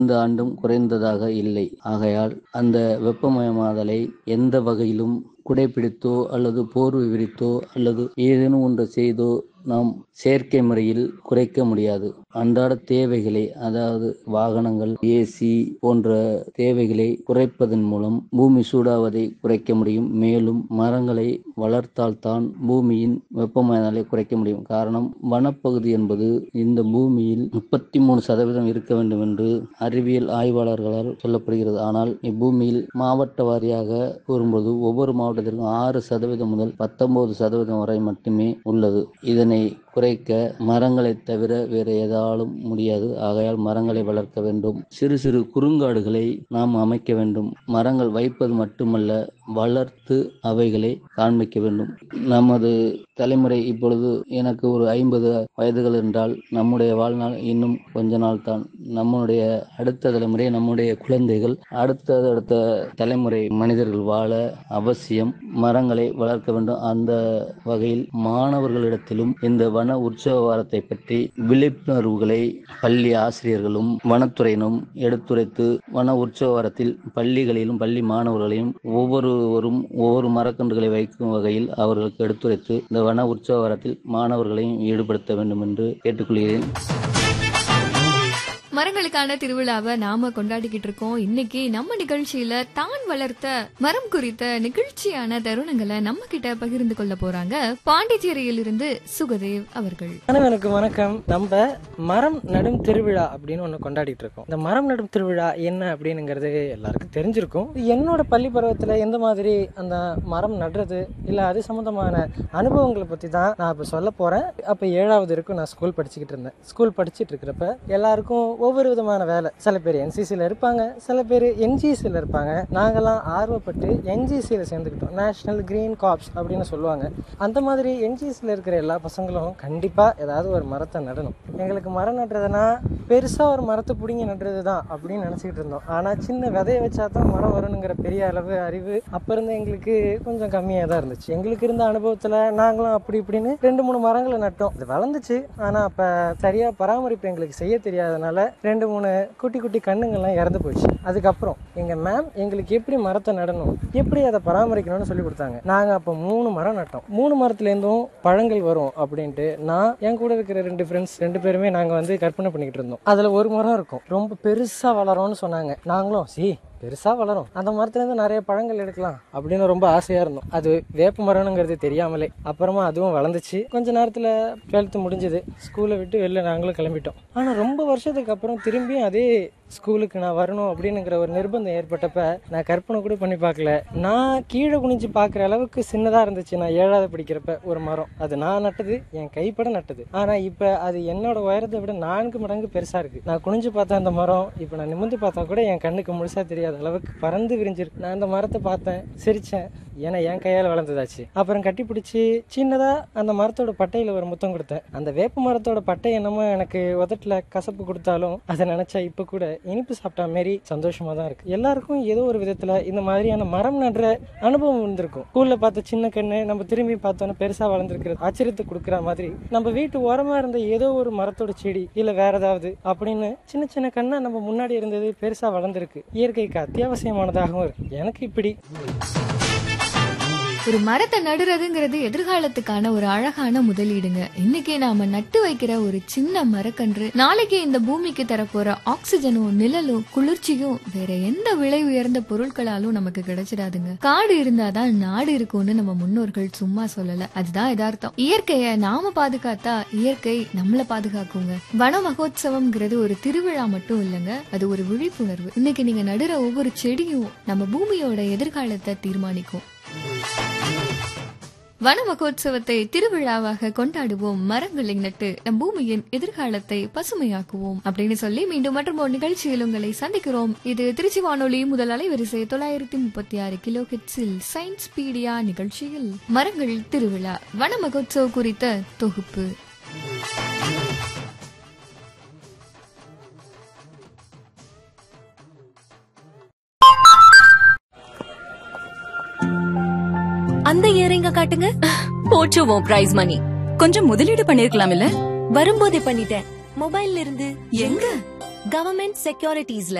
இந்த ஆண்டும் குறைந்ததாக இல்லை ஆகையால் அந்த வெப்பமயமாதலை எந்த வகையிலும் குடைபிடித்தோ அல்லது போர்வை விரித்தோ அல்லது ஏதேனும் ஒன்று செய்தோ நாம் செயற்கை முறையில் குறைக்க முடியாது அன்றாட தேவைகளை அதாவது வாகனங்கள் ஏசி போன்ற தேவைகளை குறைப்பதன் மூலம் பூமி சூடாவதை குறைக்க முடியும் மேலும் மரங்களை வளர்த்தால்தான் பூமியின் வெப்பமயமாதலை குறைக்க முடியும் காரணம் வனப்பகுதி என்பது இந்த பூமியில் முப்பத்தி மூணு சதவீதம் இருக்க வேண்டும் என்று அறிவியல் ஆய்வாளர்களால் சொல்லப்படுகிறது ஆனால் இப்பூமியில் மாவட்ட வாரியாக கூறும்போது ஒவ்வொரு மாவட்டத்திற்கும் ஆறு சதவீதம் முதல் பத்தொன்பது சதவீதம் வரை மட்டுமே உள்ளது இதனை குறைக்க மரங்களை தவிர வேறு எதாலும் முடியாது ஆகையால் மரங்களை வளர்க்க வேண்டும் சிறு சிறு குறுங்காடுகளை நாம் அமைக்க வேண்டும் மரங்கள் வைப்பது மட்டுமல்ல வளர்த்து அவைகளை காண்பிக்க வேண்டும் நமது தலைமுறை இப்பொழுது எனக்கு ஒரு ஐம்பது வயதுகள் என்றால் நம்முடைய வாழ்நாள் இன்னும் கொஞ்ச நாள் தான் நம்முடைய அடுத்த தலைமுறை நம்முடைய குழந்தைகள் அடுத்த அடுத்த தலைமுறை மனிதர்கள் வாழ அவசியம் மரங்களை வளர்க்க வேண்டும் அந்த வகையில் மாணவர்களிடத்திலும் இந்த வன உற்சவ வாரத்தை பற்றி விழிப்புணர்வுகளை பள்ளி ஆசிரியர்களும் வனத்துறையினும் எடுத்துரைத்து வன உற்சவ வாரத்தில் பள்ளிகளிலும் பள்ளி மாணவர்களையும் ஒவ்வொருவரும் ஒவ்வொரு மரக்கன்றுகளை வைக்கும் வகையில் அவர்களுக்கு எடுத்துரைத்து இந்த வன உற்சவ வாரத்தில் மாணவர்களையும் ஈடுபடுத்த வேண்டும் என்று கேட்டுக்கொள்கிறேன் மரங்களுக்கான திருவிழாவை நாம கொண்டாடிக்கிட்டு இருக்கோம் இன்னைக்கு நம்ம நிகழ்ச்சியில தான் வளர்த்த மரம் குறித்த நிகழ்ச்சியான தருணங்களை நம்ம கிட்ட பகிர்ந்து கொள்ள போறாங்க பாண்டிச்சேரியில் இருந்து சுகதேவ் அவர்கள் அனைவருக்கு வணக்கம் நம்ம மரம் நடும் திருவிழா அப்படின்னு ஒன்று கொண்டாடிட்டு இருக்கோம் இந்த மரம் நடும் திருவிழா என்ன அப்படின்னுங்கிறது எல்லாருக்கும் தெரிஞ்சிருக்கும் என்னோட பள்ளி பருவத்தில் எந்த மாதிரி அந்த மரம் நடுறது இல்லை அது சம்மந்தமான அனுபவங்களை பற்றி தான் நான் இப்போ சொல்ல போகிறேன் அப்போ ஏழாவது வரைக்கும் நான் ஸ்கூல் படிச்சுக்கிட்டு இருந்தேன் ஸ்கூல் படிச்சுட்டு இருக்கிறப்ப எல்லாருக்கும் ஒவ்வொரு விதமான வேலை சில பேர் என்சிசியில் இருப்பாங்க சில பேர் என்ஜிசியில் இருப்பாங்க நாங்கெல்லாம் ஆர்வப்பட்டு என்ஜிசியில் சேர்ந்துக்கிட்டோம் நேஷனல் கிரீன் காப்ஸ் அப்படின்னு சொல்லுவாங்க அந்த மாதிரி என்ஜிசியில் இருக்கிற எல்லா பசங்களும் கண்டிப்பாக ஏதாவது ஒரு மரத்தை நடணும் எங்களுக்கு மரம் நடுறதுனா பெருசாக ஒரு மரத்தை பிடிங்கி நடுறது தான் அப்படின்னு நினச்சிக்கிட்டு இருந்தோம் ஆனால் சின்ன விதைய வச்சா தான் மரம் வரணுங்கிற பெரிய அளவு அறிவு அப்போ இருந்து எங்களுக்கு கொஞ்சம் கம்மியாக தான் இருந்துச்சு எங்களுக்கு இருந்த அனுபவத்தில் நாங்களும் அப்படி இப்படின்னு ரெண்டு மூணு மரங்களை நட்டோம் அது வளர்ந்துச்சு ஆனால் அப்போ சரியாக பராமரிப்பு எங்களுக்கு செய்ய தெரியாதனால ரெண்டு மூணு குட்டி குட்டி கண்ணுங்கள்லாம் இறந்து போச்சு அதுக்கப்புறம் எங்கள் மேம் எங்களுக்கு எப்படி மரத்தை நடணும் எப்படி அதை பராமரிக்கணும்னு சொல்லி கொடுத்தாங்க நாங்கள் அப்போ மூணு மரம் நட்டோம் மூணு மரத்துலேருந்தும் பழங்கள் வரும் அப்படின்ட்டு நான் என் கூட இருக்கிற ரெண்டு ஃப்ரெண்ட்ஸ் ரெண்டு பேருமே நாங்கள் வந்து கற்பனை பண்ணிக்கிட்டு இருந்தோம் அதில் ஒரு மரம் இருக்கும் ரொம்ப பெருசாக வளரும்னு சொன்னாங்க நாங்களும் சி பெருசாக வளரும் அந்த மரத்துலேருந்து நிறைய பழங்கள் எடுக்கலாம் அப்படின்னு ரொம்ப ஆசையாக இருந்தோம் அது வேப்ப மரம்ங்கிறது தெரியாமலே அப்புறமா அதுவும் வளர்ந்துச்சு கொஞ்ச நேரத்தில் டுவெல்த்து முடிஞ்சது ஸ்கூலை விட்டு வெளில நாங்களும் கிளம்பிட்டோம் ஆனால் ரொம்ப வருஷத்துக்கு அப்புறம் திரும்பியும் அதே ஸ்கூலுக்கு நான் வரணும் அப்படின்னுங்கிற ஒரு நிர்பந்தம் ஏற்பட்டப்ப நான் கற்பனை கூட பண்ணி பார்க்கல நான் கீழே குனிஞ்சு பார்க்குற அளவுக்கு சின்னதாக இருந்துச்சு நான் ஏழாவது படிக்கிறப்ப ஒரு மரம் அது நான் நட்டது என் கைப்பட நட்டது ஆனால் இப்போ அது என்னோட உயரத்தை விட நான்கு மடங்கு பெருசாக இருக்குது நான் குனிஞ்சு பார்த்தேன் அந்த மரம் இப்போ நான் நிமிர்ந்து பார்த்தா கூட என் கண்ணுக்கு முழுசாக தெரியாத அளவுக்கு பறந்து விரிஞ்சிருக்கு நான் அந்த மரத்தை பார்த்தேன் சிரித்தேன் ஏன்னா என் கையால் வளர்ந்ததாச்சு அப்புறம் கட்டி பிடிச்சி சின்னதாக அந்த மரத்தோட பட்டையில் ஒரு முத்தம் கொடுத்தேன் அந்த வேப்ப மரத்தோட பட்டை என்னமோ எனக்கு உதட்டில் கசப்பு கொடுத்தாலும் அதை நினச்சா இப்போ கூட இனிப்பு சாப்பிட்டா மாரி சந்தோஷமாக தான் இருக்குது எல்லாருக்கும் ஏதோ ஒரு விதத்தில் இந்த மாதிரியான மரம் நடுற அனுபவம் இருந்திருக்கும் ஸ்கூலில் பார்த்த சின்ன கண்ணு நம்ம திரும்பி பார்த்தோன்னா பெருசாக வளர்ந்துருக்கிறது ஆச்சரியத்தை கொடுக்குற மாதிரி நம்ம வீட்டு ஓரமாக இருந்த ஏதோ ஒரு மரத்தோட செடி இல்லை வேற ஏதாவது அப்படின்னு சின்ன சின்ன கண்ணா நம்ம முன்னாடி இருந்தது பெருசாக வளர்ந்துருக்கு இயற்கைக்கு அத்தியாவசியமானதாகவும் இருக்கு எனக்கு இப்படி ஒரு மரத்தை நடுறதுங்கிறது எதிர்காலத்துக்கான ஒரு அழகான முதலீடுங்க இன்னைக்கு நாம நட்டு வைக்கிற ஒரு சின்ன மரக்கன்று நாளைக்கு இந்த பூமிக்கு தரப்போற ஆக்சிஜனும் நிழலும் குளிர்ச்சியும் வேற எந்த விலை உயர்ந்த பொருட்களாலும் நமக்கு கிடைச்சிடாதுங்க காடு இருந்தாதான் நாடு இருக்கும்னு நம்ம முன்னோர்கள் சும்மா சொல்லல அதுதான் யதார்த்தம் இயற்கைய நாம பாதுகாத்தா இயற்கை நம்மள பாதுகாக்குங்க வன மகோத்சவம்ங்கிறது ஒரு திருவிழா மட்டும் இல்லைங்க அது ஒரு விழிப்புணர்வு இன்னைக்கு நீங்க நடுற ஒவ்வொரு செடியும் நம்ம பூமியோட எதிர்காலத்தை தீர்மானிக்கும் வன மகோத்சவத்தை திருவிழாவாக கொண்டாடுவோம் மரங்களை நட்டு நம் பூமியின் எதிர்காலத்தை பசுமையாக்குவோம் அப்படின்னு சொல்லி மீண்டும் மற்றும் ஒரு நிகழ்ச்சியில் உங்களை சந்திக்கிறோம் இது திருச்சி வானொலி முதல் அலைவரிசை தொள்ளாயிரத்தி முப்பத்தி ஆறு கிலோ ஹெட்ஸில் சயின்ஸ் பீடியா நிகழ்ச்சியில் மரங்கள் திருவிழா வன மகோத்சவ குறித்த தொகுப்பு அந்த இயரிங்க காட்டுங்க போச்சு உன் பிரைஸ் மணி கொஞ்சம் முதலீடு பண்ணிருக்கலாம் இல்ல வரும்போதே பண்ணிட்டேன் மொபைல்ல இருந்து எங்க கவர்மெண்ட் செக்யூரிட்டிஸ்ல